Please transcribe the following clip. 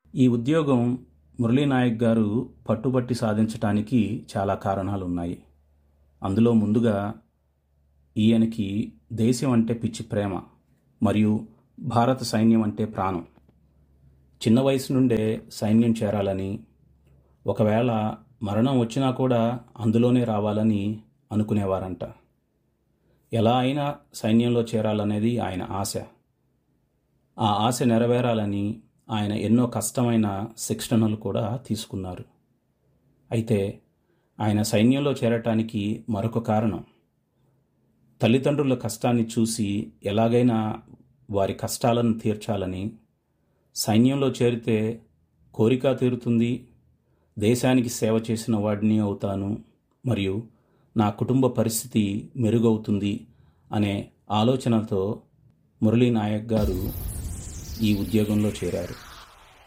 ఈ ఉద్యోగం మురళీనాయక్ గారు పట్టుబట్టి సాధించటానికి చాలా కారణాలు ఉన్నాయి అందులో ముందుగా ఈయనకి దేశం అంటే పిచ్చి ప్రేమ మరియు భారత సైన్యం అంటే ప్రాణం చిన్న వయసు నుండే సైన్యం చేరాలని ఒకవేళ మరణం వచ్చినా కూడా అందులోనే రావాలని అనుకునేవారంట ఎలా అయినా సైన్యంలో చేరాలనేది ఆయన ఆశ ఆ ఆశ నెరవేరాలని ఆయన ఎన్నో కష్టమైన శిక్షణలు కూడా తీసుకున్నారు అయితే ఆయన సైన్యంలో చేరటానికి మరొక కారణం తల్లిదండ్రుల కష్టాన్ని చూసి ఎలాగైనా వారి కష్టాలను తీర్చాలని సైన్యంలో చేరితే కోరిక తీరుతుంది దేశానికి సేవ చేసిన వాడిని అవుతాను మరియు నా కుటుంబ పరిస్థితి మెరుగవుతుంది అనే ఆలోచనతో మురళీ నాయక్ గారు ఈ ఉద్యోగంలో చేరారు